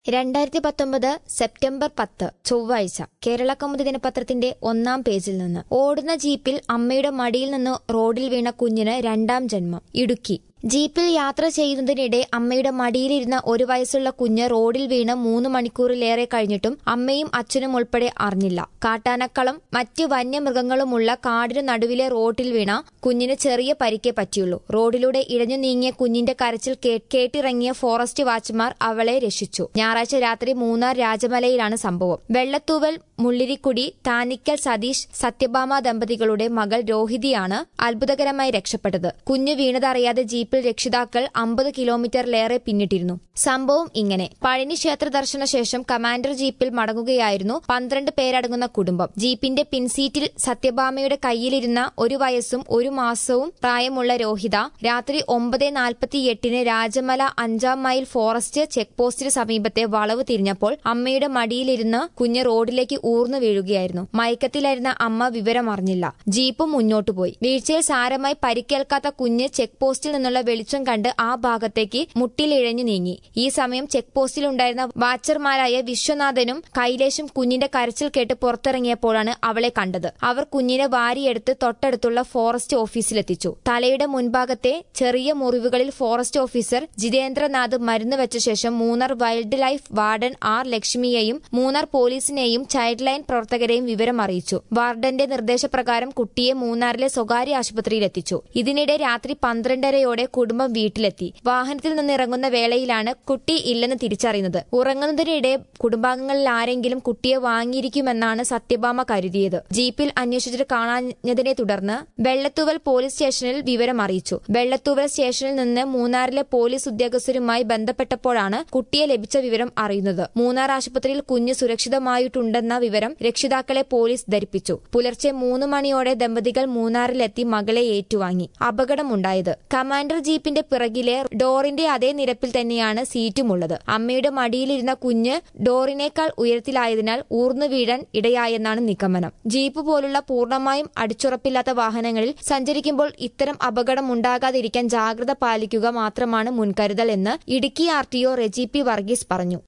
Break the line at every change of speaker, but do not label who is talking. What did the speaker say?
രണ്ടായിരത്തി പത്തൊമ്പത് സെപ്റ്റംബർ പത്ത് ചൊവ്വാഴ്ച കേരള കൗമുദി ദിനപത്രത്തിന്റെ ഒന്നാം പേജിൽ നിന്ന് ഓടുന്ന ജീപ്പിൽ അമ്മയുടെ മടിയിൽ നിന്ന് റോഡിൽ വീണ കുഞ്ഞിന് രണ്ടാം ജന്മം ഇടുക്കി ജീപ്പിൽ യാത്ര ചെയ്യുന്നതിനിടെ അമ്മയുടെ മടിയിലിരുന്ന ഒരു വയസ്സുള്ള കുഞ്ഞ് റോഡിൽ വീണ് മൂന്ന് മണിക്കൂറിലേറെ കഴിഞ്ഞിട്ടും അമ്മയും അച്ഛനും ഉൾപ്പെടെ അറിഞ്ഞില്ല കാട്ടാനക്കളം മറ്റ് വന്യമൃഗങ്ങളുമുള്ള കാടിനു നടുവിലെ റോഡിൽ വീണ കുഞ്ഞിന് ചെറിയ പരിക്കേ പറ്റിയുള്ളൂ റോഡിലൂടെ ഇഴഞ്ഞു നീങ്ങിയ കുഞ്ഞിന്റെ കരച്ചിൽ കേ- കേട്ടിറങ്ങിയ ഫോറസ്റ്റ് വാച്ച്മാർ അവളെ രക്ഷിച്ചു ഞായറാഴ്ച രാത്രി മൂന്നാർ രാജമലയിലാണ് സംഭവം വെള്ളത്തൂവൽ മുള്ളിരിക്കുടി താനിക്കൽ സതീഷ് സത്യഭാമ ദമ്പതികളുടെ മകൾ രോഹിതിയാണ് അത്ഭുതകരമായി രക്ഷപ്പെട്ടത് കുഞ്ഞ് വീണതറിയാതെ ജീപ്പിൽ രക്ഷിതാക്കൾ അമ്പത് കിലോമീറ്ററിലേറെ പിന്നിട്ടിരുന്നു സംഭവം ഇങ്ങനെ പഴനി ക്ഷേത്ര ദർശന ശേഷം കമാൻഡർ ജീപ്പിൽ മടങ്ങുകയായിരുന്നു പന്ത്രണ്ട് പേരടങ്ങുന്ന കുടുംബം ജീപ്പിന്റെ പിൻസീറ്റിൽ സത്യഭാമയുടെ കയ്യിലിരുന്ന ഒരു വയസ്സും ഒരു മാസവും പ്രായമുള്ള രോഹിത രാത്രി ഒമ്പത് നാൽപ്പത്തിയെട്ടിന് രാജമല അഞ്ചാം മൈൽ ഫോറസ്റ്റ് ചെക്ക് പോസ്റ്റിന് സമീപത്തെ വളവ് തിരിഞ്ഞപ്പോൾ അമ്മയുടെ മടിയിലിരുന്ന് കുഞ്ഞ് റോഡിലേക്ക് ഊർന്നു വീഴുകയായിരുന്നു മയക്കത്തിലായിരുന്ന അമ്മ വിവരം അറിഞ്ഞില്ല ജീപ്പ് മുന്നോട്ടു പോയി വീഴ്ചയിൽ സാരമായി പരിക്കേൽക്കാത്ത കുഞ്ഞ് ചെക്ക് പോസ്റ്റിൽ നിന്നുള്ള വെളിച്ചം കണ്ട് ആ ഭാഗത്തേക്ക് മുട്ടിലിഴഞ്ഞു നീങ്ങി ഈ സമയം ചെക്ക് പോസ്റ്റിലുണ്ടായിരുന്ന വാച്ചർമാരായ വിശ്വനാഥനും കൈലേഷും കുഞ്ഞിന്റെ കരച്ചിൽ കേട്ട് പുറത്തിറങ്ങിയപ്പോഴാണ് അവളെ കണ്ടത് അവർ കുഞ്ഞിനെ വാരിയെടുത്ത് തൊട്ടടുത്തുള്ള ഫോറസ്റ്റ് ഓഫീസിലെത്തിച്ചു തലയുടെ മുൻഭാഗത്തെ ചെറിയ മുറിവുകളിൽ ഫോറസ്റ്റ് ഓഫീസർ ജിതേന്ദ്രനാഥ് മരുന്ന് വെച്ച ശേഷം Munnar wildlife warden R ലക്ഷ്മിയെയും മൂന്നാർ പോലീസിനെയും ചൈൽഡ് ലൈൻ പ്രവർത്തകരെയും വിവരം അറിയിച്ചു വാർഡന്റെ നിർദ്ദേശപ്രകാരം കുട്ടിയെ മൂന്നാറിലെ സ്വകാര്യ ആശുപത്രിയിൽ എത്തിച്ചു ഇതിനിടെ രാത്രി പന്ത്രണ്ടരയോടെ കുടുംബം വീട്ടിലെത്തി വാഹനത്തിൽ നിന്ന് ഇറങ്ങുന്ന വേളയിലാണ് കുട്ടി ഇല്ലെന്ന് തിരിച്ചറിയുന്നത് ഉറങ്ങുന്നതിനിടെ കുടുംബാംഗങ്ങളിൽ ആരെങ്കിലും കുട്ടിയെ വാങ്ങിയിരിക്കുമെന്നാണ് സത്യഭാമ കരുതിയത് ജീപ്പിൽ അന്വേഷിച്ചിട്ട് കാണാഞ്ഞതിനെ തുടർന്ന് വെള്ളത്തൂവൽ പോലീസ് സ്റ്റേഷനിൽ വിവരം അറിയിച്ചു വെള്ളത്തൂവൽ സ്റ്റേഷനിൽ നിന്ന് മൂന്നാറിലെ പോലീസ് ഉദ്യോഗസ്ഥരുമായി ബന്ധപ്പെട്ടപ്പോഴാണ് കുട്ടിയെ ലഭിച്ച വിവരം അറിയുന്നത് മൂന്നാർ ആശുപത്രിയിൽ കുഞ്ഞ് സുരക്ഷിതമായിട്ടുണ്ടെന്ന വിവരം രക്ഷിതാക്കളെ പോലീസ് ധരിപ്പിച്ചു പുലർച്ചെ മൂന്ന് മണിയോടെ ദമ്പതികൾ മൂന്നാറിലെത്തി മകളെ ഏറ്റുവാങ്ങി അപകടമുണ്ടായത് കമാൻഡർ ജീപ്പിന്റെ പിറകിലെ ഡോറിന്റെ അതേ നിരപ്പിൽ തന്നെയാണ് സീറ്റുമുള്ളത് അമ്മയുടെ മടിയിലിരുന്ന കുഞ്ഞ് ഡോറിനേക്കാൾ ഉയരത്തിലായതിനാൽ ഊർന്നു വീഴാൻ ഇടയായെന്നാണ് നിഗമനം ജീപ്പ് പോലുള്ള പൂർണ്ണമായും അടിച്ചുറപ്പില്ലാത്ത വാഹനങ്ങളിൽ സഞ്ചരിക്കുമ്പോൾ ഇത്തരം അപകടം ഉണ്ടാകാതിരിക്കാൻ ജാഗ്രത പാലിക്കുക മാത്രമാണ് മുൻകരുതൽ എന്ന് Idukki R T O Reji P Varghese പറഞ്ഞു